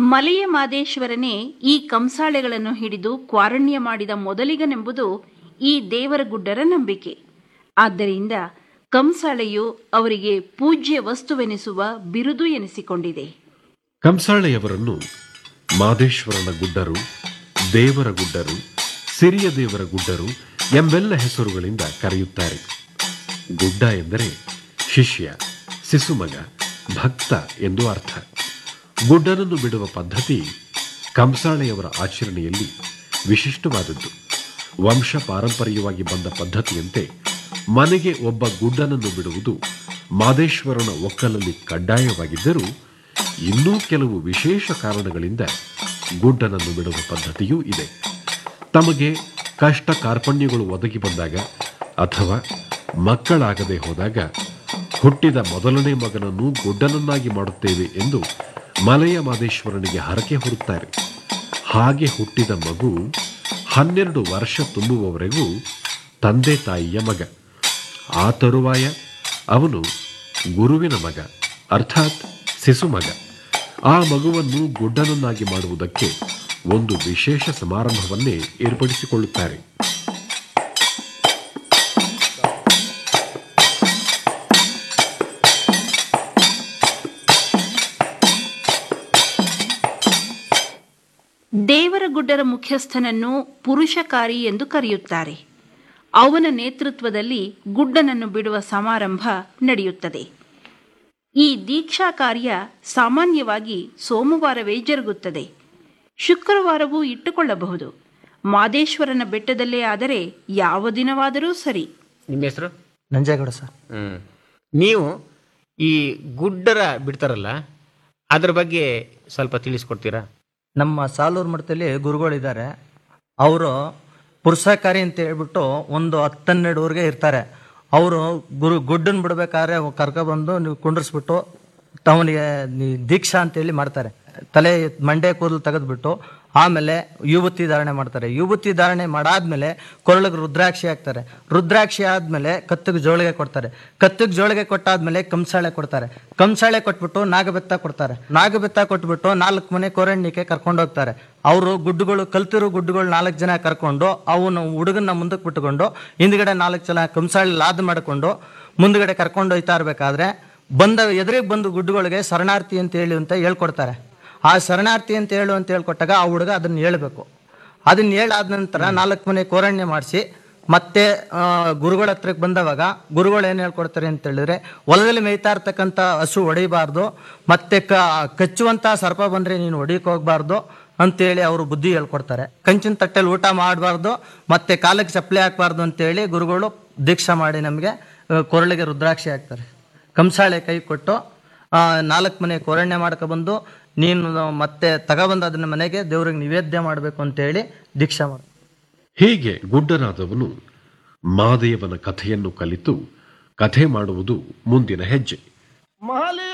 ಮಲೆಯ ಮಾದೇಶ್ವರನೇ ಈ ಕಂಸಾಳೆಗಳನ್ನು ಹಿಡಿದು ಕ್ವಾರಣ್ಯ ಮಾಡಿದ ಮೊದಲಿಗನೆಂಬುದು ಈ ದೇವರಗುಡ್ಡರ ನಂಬಿಕೆ ಆದ್ದರಿಂದ ಕಂಸಾಳೆಯು ಅವರಿಗೆ ಪೂಜ್ಯ ವಸ್ತುವೆನಿಸುವ ಬಿರುದು ಎನಿಸಿಕೊಂಡಿದೆ ಕಂಸಾಳೆಯವರನ್ನು ಮಾದೇಶ್ವರನ ಗುಡ್ಡರು ದೇವರ ಗುಡ್ಡರು ಸಿರಿಯ ದೇವರ ಗುಡ್ಡರು ಎಂಬೆಲ್ಲ ಹೆಸರುಗಳಿಂದ ಕರೆಯುತ್ತಾರೆ ಗುಡ್ಡ ಎಂದರೆ ಶಿಷ್ಯ ಶಿಸುಮಗ ಭಕ್ತ ಎಂದು ಅರ್ಥ ಗುಡ್ಡನನ್ನು ಬಿಡುವ ಪದ್ಧತಿ ಕಂಸಾಳೆಯವರ ಆಚರಣೆಯಲ್ಲಿ ವಿಶಿಷ್ಟವಾದದ್ದು ವಂಶ ಪಾರಂಪರ್ಯವಾಗಿ ಬಂದ ಪದ್ಧತಿಯಂತೆ ಮನೆಗೆ ಒಬ್ಬ ಗುಡ್ಡನನ್ನು ಬಿಡುವುದು ಮಾದೇಶ್ವರನ ಒಕ್ಕಲಲ್ಲಿ ಕಡ್ಡಾಯವಾಗಿದ್ದರೂ ಇನ್ನೂ ಕೆಲವು ವಿಶೇಷ ಕಾರಣಗಳಿಂದ ಗುಡ್ಡನನ್ನು ಬಿಡುವ ಪದ್ಧತಿಯೂ ಇದೆ ತಮಗೆ ಕಷ್ಟ ಕಾರ್ಪಣ್ಯಗಳು ಒದಗಿ ಬಂದಾಗ ಅಥವಾ ಮಕ್ಕಳಾಗದೆ ಹೋದಾಗ ಹುಟ್ಟಿದ ಮೊದಲನೇ ಮಗನನ್ನು ಗುಡ್ಡನನ್ನಾಗಿ ಮಾಡುತ್ತೇವೆ ಎಂದು ಮಲೆಯ ಮಾದೇಶ್ವರನಿಗೆ ಹರಕೆ ಹೊರುತ್ತಾರೆ ಹಾಗೆ ಹುಟ್ಟಿದ ಮಗು ಹನ್ನೆರಡು ವರ್ಷ ತುಂಬುವವರೆಗೂ ತಂದೆ ತಾಯಿಯ ಮಗ ಆ ತರುವಾಯ ಅವನು ಗುರುವಿನ ಮಗ ಅರ್ಥಾತ್ ಶಿಸುಮಗ ಆ ಮಗುವನ್ನು ಗುಡ್ಡನನ್ನಾಗಿ ಮಾಡುವುದಕ್ಕೆ ಒಂದು ವಿಶೇಷ ಸಮಾರಂಭವನ್ನೇ ಏರ್ಪಡಿಸಿಕೊಳ್ಳುತ್ತಾರೆ ದೇವರಗುಡ್ಡರ ಮುಖ್ಯಸ್ಥನನ್ನು ಪುರುಷಕಾರಿ ಎಂದು ಕರೆಯುತ್ತಾರೆ ಅವನ ನೇತೃತ್ವದಲ್ಲಿ ಗುಡ್ಡನನ್ನು ಬಿಡುವ ಸಮಾರಂಭ ನಡೆಯುತ್ತದೆ ಈ ದೀಕ್ಷಾ ಕಾರ್ಯ ಸಾಮಾನ್ಯವಾಗಿ ಸೋಮವಾರವೇ ಜರುಗುತ್ತದೆ ಶುಕ್ರವಾರವೂ ಇಟ್ಟುಕೊಳ್ಳಬಹುದು ಮಾದೇಶ್ವರನ ಬೆಟ್ಟದಲ್ಲೇ ಆದರೆ ಯಾವ ದಿನವಾದರೂ ಸರಿ ನಿಮ್ಮ ಹೆಸರು ನಂಜೇಗೌಡ ಸರ್ ಹ್ಞೂ ನೀವು ಈ ಗುಡ್ಡರ ಬಿಡ್ತಾರಲ್ಲ ಅದ್ರ ಬಗ್ಗೆ ಸ್ವಲ್ಪ ತಿಳಿಸ್ಕೊಡ್ತೀರಾ ನಮ್ಮ ಸಾಲೂರು ಮಠದಲ್ಲಿ ಗುರುಗಳಿದ್ದಾರೆ ಅವರು ಪುರುಷಕಾರಿ ಅಂತ ಹೇಳ್ಬಿಟ್ಟು ಒಂದು ಹತ್ತನ್ನೆರಡುವರೆಗೆ ಇರ್ತಾರೆ ಅವರು ಗುರು ಗುಡ್ಡನ್ ಬಿಡ್ಬೇಕಾದ್ರೆ ಕರ್ಕೊಬಂದು ನೀವು ಕುಂಡ್ರಿಸ್ಬಿಟ್ಟು ಅವನಿಗೆ ನೀ- ದೀಕ್ಷಾ ಅಂತೇಳಿ ಮಾಡ್ತಾರೆ ತಲೆ ಮಂಡೆ ಕೂದಲು ತೆಗೆದ್ಬಿಟ್ಟು ಆಮೇಲೆ ಯುವತಿ ಧಾರಣೆ ಮಾಡ್ತಾರೆ ಯುವತಿ ಧಾರಣೆ ಮಾಡಾದ್ಮೇಲೆ ಕೊರಳಿಗೆ ರುದ್ರಾಕ್ಷಿ ಹಾಕ್ತಾರೆ ರುದ್ರಾಕ್ಷಿ ಆದ್ಮೇಲೆ ಕತ್ತಿಗೆ ಜೋಳಿಗೆ ಕೊಡ್ತಾರೆ ಕತ್ತಿಗೆ ಜೋಳಿಗೆ ಕೊಟ್ಟಾದ್ಮೇಲೆ ಕಂಸಾಳೆ ಕೊಡ್ತಾರೆ ಕಂಸಾಳೆ ಕೊಟ್ಬಿಟ್ಟು ನಾಗಬೆತ್ತ ಕೊಡ್ತಾರೆ ನಾಗಬೆತ್ತ ಕೊಟ್ಬಿಟ್ಟು ನಾಲ್ಕು ಮನೆ ಕೋರಣ್ಯಕ್ಕೆ ಕರ್ಕೊಂಡು ಹೋಗ್ತಾರೆ ಅವರು ಗುಡ್ಡುಗಳು ಕಲ್ತಿರೋ ಗುಡ್ಡುಗಳು ನಾಲ್ಕು ಜನ ಕರ್ಕೊಂಡು ಅವನು ಹುಡುಗನ ಮುಂದಕ್ಕೆ ಬಿಟ್ಟುಕೊಂಡು ಹಿಂದ್ಗಡೆ ನಾಲ್ಕು ಜನ ಕಂಸಾಳೆ ಲಾದ್ ಮಾಡಿಕೊಂಡು ಮುಂದ್ಗಡೆ ಕರ್ಕೊಂಡು ಹೋಯ್ತಾ ಇರ್ಬೇಕಾದ್ರೆ ಬಂದ ಎದುರಿಗೆ ಬಂದು ಗುಡ್ಡುಗಳಿಗೆ ಶರಣಾರ್ಥಿ ಅಂತ ಹೇಳಿ ಅಂತ ಹೇಳ್ಕೊಡ್ತಾರೆ ಆ ಶರಣಾರ್ಥಿ ಅಂತ ಹೇಳು ಅಂತ ಹೇಳ್ಕೊಟ್ಟಾಗ ಆ ಹುಡುಗ ಅದನ್ನ ಹೇಳ್ಬೇಕು ಅದನ್ನ ಹೇಳಾದ ನಂತರ ನಾಲ್ಕು ಮನೆ ಕೋರಣ್ಯ ಮಾಡಿಸಿ ಮತ್ತೆ ಆ, ಗುರುಗಳ ಹತ್ರಕ್ಕೆ ಬಂದವಾಗ ಗುರುಗಳು ಏನು ಹೇಳ್ಕೊಡ್ತಾರೆ ಅಂತ ಹೇಳಿದ್ರೆ ಹೊಲದಲ್ಲಿ ಮೇಯ್ತಾ ಇರ್ತಕ್ಕಂಥ ಹಸು ಹೊಡಿಬಾರ್ದು ಮತ್ತೆ ಕ ಕಚ್ಚುವಂಥ ಸರ್ಪ ಬಂದರೆ ನೀನು ಹೊಡಿಯಕ್ಕೆ ಹೋಗ್ಬಾರ್ದು ಅಂತೇಳಿ ಅವರು ಬುದ್ಧಿ ಹೇಳ್ಕೊಡ್ತಾರೆ ಕಂಚಿನ ತಟ್ಟೆಲಿ ಊಟ ಮಾಡಬಾರ್ದು ಮತ್ತೆ ಕಾಲಕ್ಕೆ ಚಪ್ಪಲಿ ಹಾಕ್ಬಾರ್ದು ಅಂತೇಳಿ ಗುರುಗಳು ದೀಕ್ಷಾ ಮಾಡಿ ನಮಗೆ ಕೊರಳಿಗೆ ರುದ್ರಾಕ್ಷಿ ಹಾಕ್ತಾರೆ ಕಂಸಾಳೆ ಕೈ ಕೊಟ್ಟು ಆ, ನಾಲ್ಕು ಮನೆ ಕೋರಣ್ಯ ಮಾಡ್ಕೊಬಂದು ನೀನು ಮತ್ತೆ ತಗೊಬಂದು ಅದನ್ನ ಮನೆಗೆ ದೇವ್ರಿಗೆ ನಿವೇದ್ಯ ಮಾಡಬೇಕು ಅಂತೇಳಿ ದೀಕ್ಷಾ ಮಾಡಿ ಹೀಗೆ ಗುಡ್ಡನಾದವನು ಮಾದೇವನ ಕಥೆಯನ್ನು ಕಲಿತು ಕಥೆ ಮಾಡುವುದು ಮುಂದಿನ ಹೆಜ್ಜೆ ಮಾಲೆ